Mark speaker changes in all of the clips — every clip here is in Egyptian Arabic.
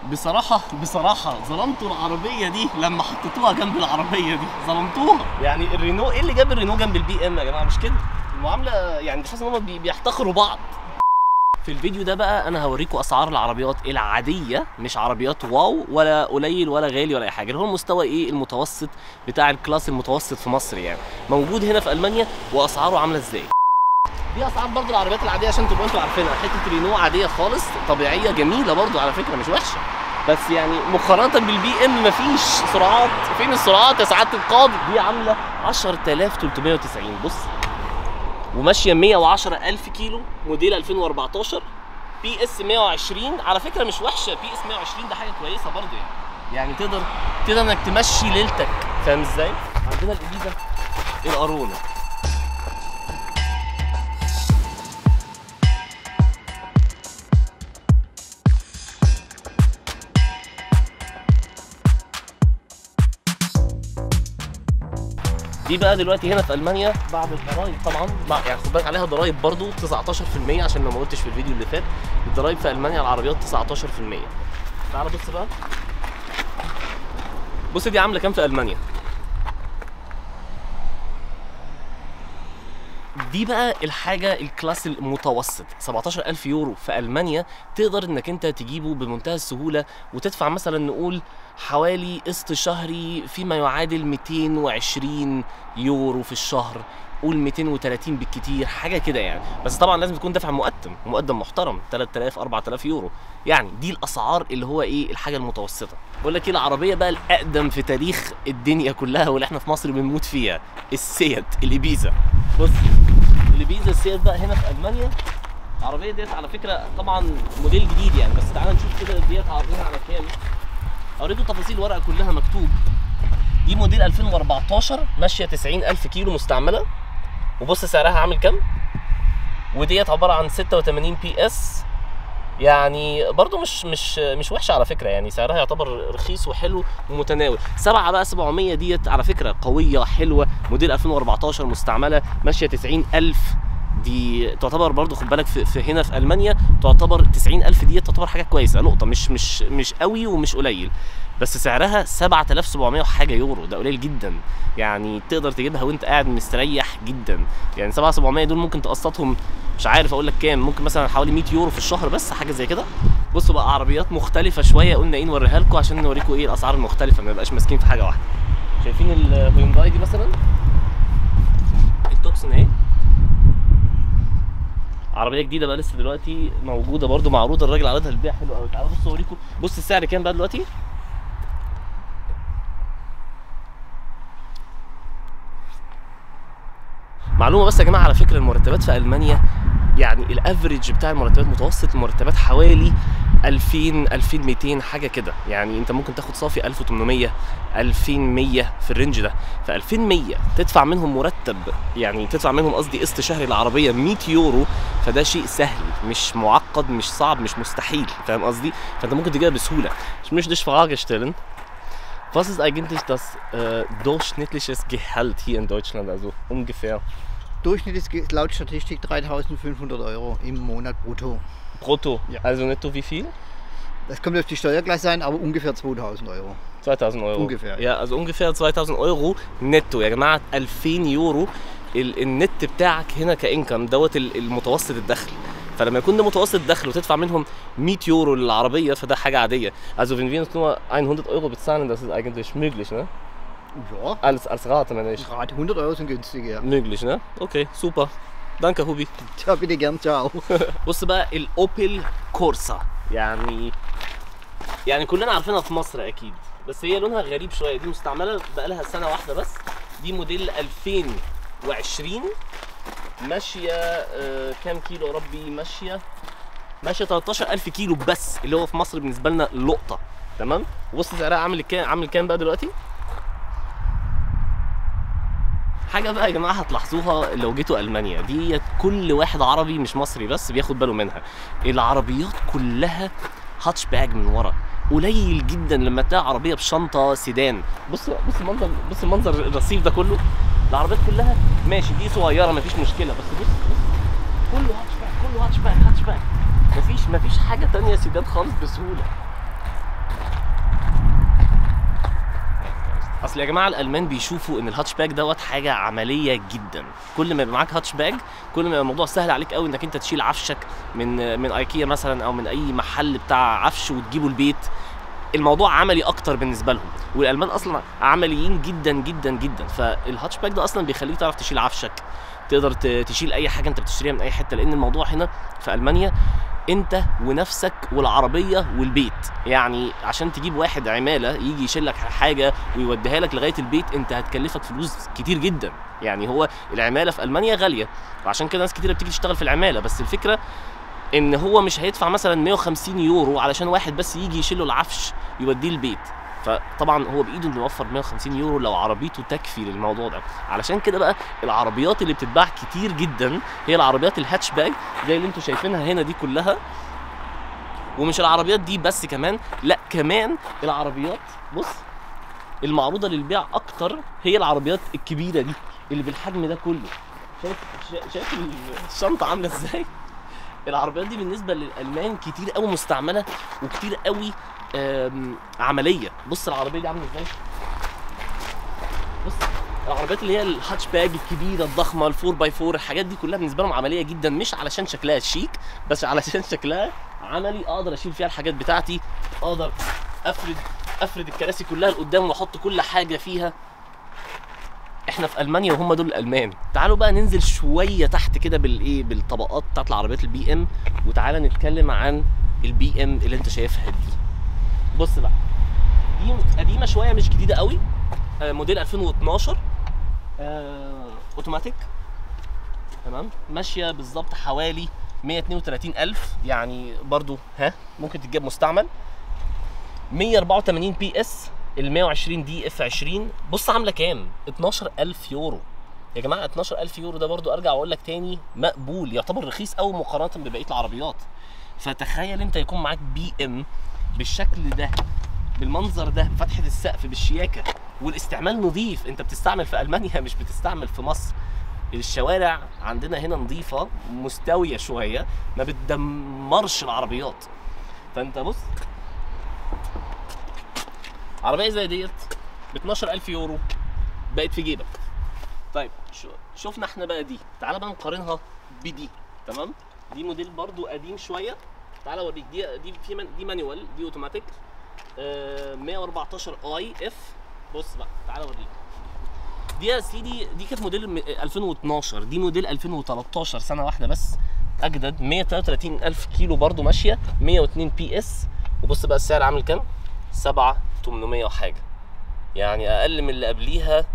Speaker 1: بصراحة بصراحة ظلمتوا العربية دي لما حطيتوها جنب العربية دي ظلمتوها يعني الرينو ايه اللي جاب الرينو جنب البي ام يا جماعة مش كده المعاملة يعني تحس ان هم بي- بيحتقروا بعض في الفيديو ده بقى انا هوريكم اسعار العربيات العاديه مش عربيات واو ولا قليل ولا غالي ولا اي حاجه اللي هو المستوى ايه المتوسط بتاع الكلاس المتوسط في مصر يعني موجود هنا في المانيا واسعاره عامله ازاي دي اسعار برضو العربيات العاديه عشان تبقوا انتوا عارفينها حته رينو عاديه خالص طبيعيه جميله برضو على فكره مش وحشه بس يعني مقارنه بالبي ام مفيش سرعات فين السرعات يا سعاده القاضي دي عامله 10390 بص وماشيه 110000 كيلو موديل 2014 بي اس 120 على فكره مش وحشه بي اس 120 ده حاجه كويسه برضه يعني يعني تقدر تقدر انك تمشي ليلتك فاهم ازاي؟ عندنا الابيزا القارونه دي بقى دلوقتي هنا في المانيا بعد الضرايب طبعا مع- يعني خد بالك عليها ضرايب برضو 19% عشان ما قلتش في الفيديو اللي فات الضرايب في المانيا على العربيات 19% تعال بص بقى بص دي عامله كام في المانيا دي بقى الحاجة الكلاس المتوسط 17000 يورو في ألمانيا تقدر انك انت تجيبه بمنتهى السهولة وتدفع مثلا نقول حوالي قسط شهري فيما يعادل 220 يورو في الشهر قول 230 بالكتير حاجه كده يعني بس طبعا لازم تكون دافع مقدم مقدم محترم 3000 4000 يورو يعني دي الاسعار اللي هو ايه الحاجه المتوسطه بقول لك ايه العربيه بقى الاقدم في تاريخ الدنيا كلها واللي احنا في مصر بنموت فيها السيات الابيزا بص الابيزا السيات بقى هنا في المانيا العربيه ديت على فكره طبعا موديل جديد يعني بس تعال نشوف كده ديت عارضينها على كام اوريكم تفاصيل الورقه كلها مكتوب دي موديل 2014 ماشيه 90000 كيلو مستعمله وبص سعرها عامل كام وديت عباره عن 86 بي اس يعني برضو مش مش مش وحشه على فكره يعني سعرها يعتبر رخيص وحلو ومتناول سبعة بقى 700 ديت على فكره قويه حلوه موديل 2014 مستعمله ماشيه 90000 دي تعتبر برضو خد بالك في, في هنا في المانيا تعتبر 90000 ديت تعتبر حاجه كويسه نقطه مش مش مش قوي ومش قليل بس سعرها 7700 وحاجه يورو ده قليل جدا يعني تقدر تجيبها وانت قاعد مستريح جدا يعني 7700 دول ممكن تقسطهم مش عارف اقول لك كام ممكن مثلا حوالي 100 يورو في الشهر بس حاجه زي كده بصوا بقى عربيات مختلفه شويه قلنا ايه نوريها لكم عشان نوريكم ايه الاسعار المختلفه ما نبقاش ماسكين في حاجه واحده شايفين الهيونداي دي مثلا التوكسن اهي عربيه جديده بقى لسه دلوقتي موجوده برده معروضه الراجل عارضها للبيع حلو قوي تعالوا بصوا اوريكم بص السعر كام بقى دلوقتي معلومه بس يا جماعه على فكره المرتبات في المانيا يعني الافريج بتاع المرتبات متوسط المرتبات حوالي 2000 2200 حاجه كده يعني انت ممكن تاخد صافي 1800 2100 في الرينج ده ف 2100 تدفع منهم مرتب يعني تدفع منهم قصدي قسط شهري العربيه 100 يورو فده شيء سهل مش معقد مش صعب مش مستحيل فاهم قصدي فانت ممكن تجيبها بسهوله ich möchte dich Frage stellen was ist eigentlich das äh, durchschnittliches Gehalt hier in Deutschland also ungefähr
Speaker 2: Durchschnitt ist laut Statistik 3500 Euro im Monat brutto.
Speaker 1: brutto
Speaker 2: Ja.
Speaker 1: also netto wie viel
Speaker 2: Das kommt auf die Steuerklasse ein, aber ungefähr 2000 Euro.
Speaker 1: 2000 Euro
Speaker 2: Ungefähr,
Speaker 1: ja also ungefähr 2000 Euro نتو يا جماعه 2000 يورو ال- النت بتاعك هنا كانكم دوت ال- المتوسط الدخل فلما يكون ده متوسط الدخل وتدفع منهم 100 يورو للعربيه فده حاجه عاديه also wenn wir uns nur 100 Euro bezahlen das ist eigentlich möglich ne
Speaker 2: Ja,
Speaker 1: als als Rate meine ich
Speaker 2: gerade 100 Euro sind günstig, ja.
Speaker 1: möglich ne okay super danke Hubi
Speaker 2: Tja, bitte gern, ciao.
Speaker 1: بص بقى الاوبل كورسا يعني يعني كلنا عارفينها في مصر اكيد بس هي لونها غريب شويه دي مستعمله بقى لها سنه واحده بس دي موديل 2020 ماشيه آه كام كيلو يا ربي ماشيه ماشيه 13000 كيلو بس اللي هو في مصر بالنسبه لنا لقطه تمام وبص سعرها عامل كام عامل كام بقى دلوقتي حاجه بقى يا جماعه هتلاحظوها لو جيتوا المانيا دي كل واحد عربي مش مصري بس بياخد باله منها العربيات كلها هاتش باج من ورا قليل جدا لما تلاقي عربيه بشنطه سيدان بص بص المنظر بص المنظر الرصيف ده كله العربيات كلها ماشي دي صغيره مفيش مشكله بس بص بص كله هاتش باك كله هاتش باك هاتش باك مفيش مفيش حاجه تانية سيدان خالص بسهوله اصل يا جماعه الالمان بيشوفوا ان الهاتشباك دوت حاجه عمليه جدا كل ما يبقى معاك هاتشباك كل ما يبقى الموضوع سهل عليك قوي انك انت تشيل عفشك من من ايكيا مثلا او من اي محل بتاع عفش وتجيبه البيت الموضوع عملي اكتر بالنسبه لهم والالمان اصلا عمليين جدا جدا جدا فالهاتشباك ده اصلا بيخليك تعرف تشيل عفشك تقدر ت- تشيل اي حاجه انت بتشتريها من اي حته لان الموضوع هنا في المانيا انت ونفسك والعربيه والبيت يعني عشان تجيب واحد عماله يجي يشيل لك حاجه ويوديها لك لغايه البيت انت هتكلفك فلوس كتير جدا يعني هو العماله في المانيا غاليه وعشان كده ناس كتير بتيجي تشتغل في العماله بس الفكره ان هو مش هيدفع مثلا 150 يورو علشان واحد بس يجي يشيل له العفش يوديه البيت فطبعا هو بايده انه يوفر 150 يورو لو عربيته تكفي للموضوع ده علشان كده بقى العربيات اللي بتتباع كتير جدا هي العربيات الهاتشباك زي اللي انتوا شايفينها هنا دي كلها ومش العربيات دي بس كمان لا كمان العربيات بص المعروضه للبيع اكتر هي العربيات الكبيره دي اللي بالحجم ده كله شايف شا- شايف الشنطه عامله ازاي العربيات دي بالنسبه للالمان كتير قوي مستعمله وكتير قوي آم، عمليه بص العربيه دي عامله ازاي بص العربيات اللي هي الهاتشباك الكبيره الضخمه الفور باي فور الحاجات دي كلها بالنسبه لهم عمليه جدا مش علشان شكلها شيك بس علشان شكلها عملي اقدر اشيل فيها الحاجات بتاعتي اقدر افرد افرد الكراسي كلها لقدام واحط كل حاجه فيها احنا في المانيا وهم دول الالمان تعالوا بقى ننزل شويه تحت كده بالايه بالطبقات بتاعت العربيات البي ام وتعالى نتكلم عن البي ام اللي انت شايفها دي بص بقى دي قديمه شويه مش جديده قوي آه، موديل 2012 آه، اوتوماتيك تمام ماشيه بالظبط حوالي 132 الف يعني برضو ها ممكن تتجاب مستعمل 184 بي اس ال 120 دي اف 20 بص عامله كام 12000 يورو يا جماعه 12000 يورو ده برضو ارجع واقول لك تاني مقبول يعتبر رخيص قوي مقارنه ببقيه العربيات فتخيل انت يكون معاك بي ام بالشكل ده بالمنظر ده فتحه السقف بالشياكه والاستعمال نظيف انت بتستعمل في المانيا مش بتستعمل في مصر الشوارع عندنا هنا نظيفه مستويه شويه ما بتدمرش العربيات فانت بص عربيه زي ديت ب 12000 يورو بقت في جيبك طيب شو شفنا احنا بقى دي تعال بقى نقارنها بدي تمام دي موديل برضو قديم شويه تعال اوريك دي دي في من دي مانيوال دي اوتوماتيك آه 114 اي اف بص بقى تعال اوريك دي يا سيدي دي كانت موديل م- 2012 دي موديل 2013 سنه واحده بس اجدد 133 الف كيلو برضو ماشيه 102 بي اس وبص بقى السعر عامل كام 7 800 وحاجه يعني اقل من اللي قبليها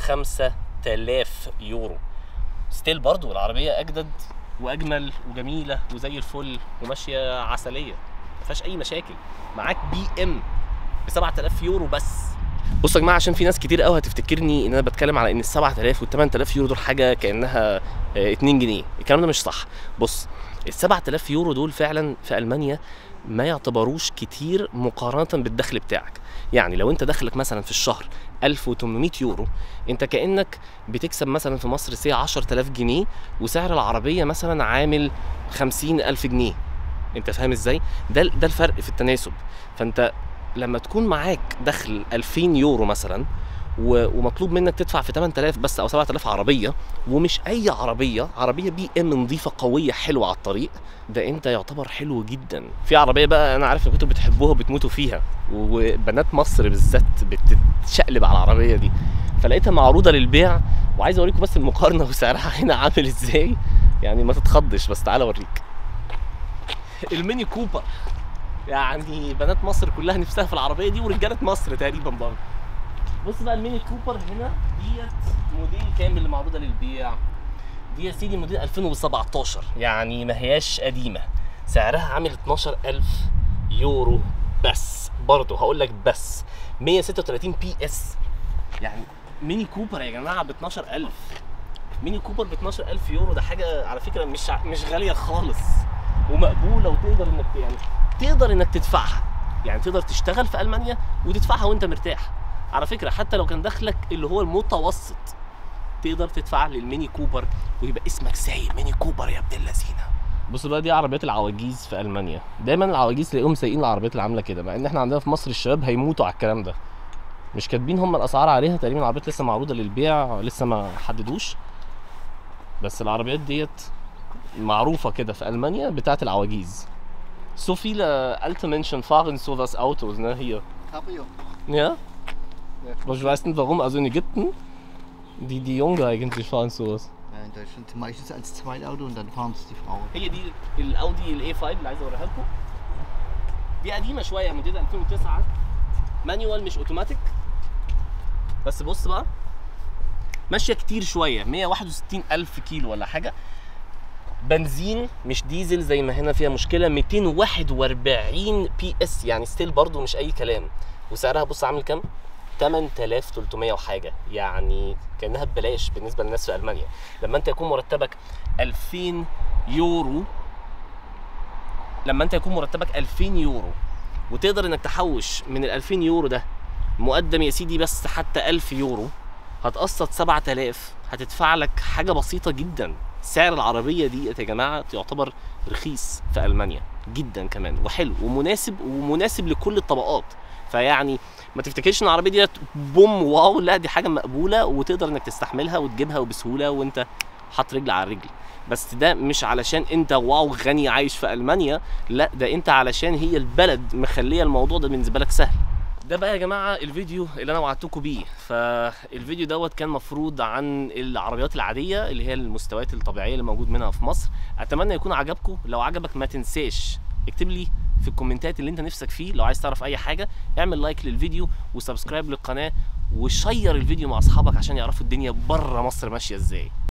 Speaker 1: 5000 يورو ستيل برضو العربيه اجدد واجمل وجميله وزي الفل وماشيه عسليه ما فيهاش اي مشاكل معاك بي ام ب 7000 يورو بس بصوا يا جماعه عشان في ناس كتير قوي هتفتكرني ان انا بتكلم على ان ال 7000 وال 8000 يورو دول حاجه كانها آه، 2 جنيه الكلام ده مش صح بص ال 7000 يورو دول فعلا في المانيا ما يعتبروش كتير مقارنه بالدخل بتاعك يعني لو انت دخلك مثلا في الشهر 1800 يورو انت كانك بتكسب مثلا في مصر سي 10000 جنيه وسعر العربيه مثلا عامل 50000 جنيه انت فاهم ازاي ده ده الفرق في التناسب فانت لما تكون معاك دخل 2000 يورو مثلا و- ومطلوب منك تدفع في 8000 بس او 7000 عربيه ومش اي عربيه عربيه بي ام نظيفه قويه حلوه على الطريق ده انت يعتبر حلو جدا في عربيه بقى انا عارف ان كنتوا بتحبوها وبتموتوا فيها وبنات مصر بالذات بتتشقلب على العربيه دي فلقيتها معروضه للبيع وعايز اوريكم بس المقارنه وسعرها هنا عامل ازاي يعني ما تتخضش بس تعالى اوريك الميني كوبر يعني بنات مصر كلها نفسها في العربيه دي ورجاله مصر تقريبا برضه بص بقى الميني كوبر هنا ديت موديل كامل اللي معروضه للبيع دي يا سيدي موديل 2017 يعني ما هياش قديمه سعرها عامل 12000 يورو بس برضه هقول لك بس 136 بي اس يعني ميني كوبر يا جماعه ب 12000 ميني كوبر ب 12000 يورو ده حاجه على فكره مش ع- مش غاليه خالص ومقبوله وتقدر انك يعني تقدر انك تدفعها يعني تقدر تشتغل في المانيا وتدفعها وانت مرتاح على فكره حتى لو كان دخلك اللي هو المتوسط تقدر تدفع للميني كوبر ويبقى اسمك سايق ميني كوبر يا ابن اللذينه بص بقى دي عربيات العواجيز في المانيا دايما العواجيز تلاقيهم سايقين العربيات اللي عامله كده مع ان احنا عندنا في مصر الشباب هيموتوا على الكلام ده مش كاتبين هم الاسعار عليها تقريبا العربيات لسه معروضه للبيع لسه ما حددوش بس العربيات ديت معروفه كده في المانيا بتاعت العواجيز So viele alte Menschen fahren sowas Autos, ne, hier.
Speaker 2: Cabrio.
Speaker 1: Ja? Aber ich weiß nicht warum, also in Ägypten, die, die Junge eigentlich fahren sowas.
Speaker 2: Ja, in Deutschland meistens als Zweitauto und dann fahren es die Frauen.
Speaker 1: هي دي الاودي الاي 5 اللي عايز اوريها لكم دي قديمه شويه موديل 2009 مانيوال مش اوتوماتيك بس بص بقى ماشيه كتير شويه 161 الف كيلو ولا حاجه بنزين مش ديزل زي ما هنا فيها مشكله 241 بي اس يعني ستيل برضو مش اي كلام وسعرها بص عامل كام 8300 وحاجه يعني كانها ببلاش بالنسبه للناس في المانيا لما انت يكون مرتبك 2000 يورو لما انت يكون مرتبك 2000 يورو وتقدر انك تحوش من ال 2000 يورو ده مقدم يا سيدي بس حتى 1000 يورو هتقسط 7000 هتدفع لك حاجه بسيطه جدا سعر العربيه دي يا جماعه يعتبر رخيص في المانيا جدا كمان وحلو ومناسب ومناسب لكل الطبقات فيعني ما تفتكرش ان العربيه دي بوم واو لا دي حاجه مقبوله وتقدر انك تستحملها وتجيبها وبسهوله وانت حاط رجل على رجل بس ده مش علشان انت واو غني عايش في المانيا لا ده انت علشان هي البلد مخليه الموضوع ده بالنسبه لك سهل ده بقى يا جماعه الفيديو اللي انا وعدتكم بيه فالفيديو دوت كان مفروض عن العربيات العاديه اللي هي المستويات الطبيعيه اللي موجود منها في مصر اتمنى يكون عجبكم لو عجبك ما تنساش اكتب لي في الكومنتات اللي انت نفسك فيه لو عايز تعرف اي حاجه اعمل لايك للفيديو وسبسكرايب للقناه وشير الفيديو مع اصحابك عشان يعرفوا الدنيا بره مصر ماشيه ازاي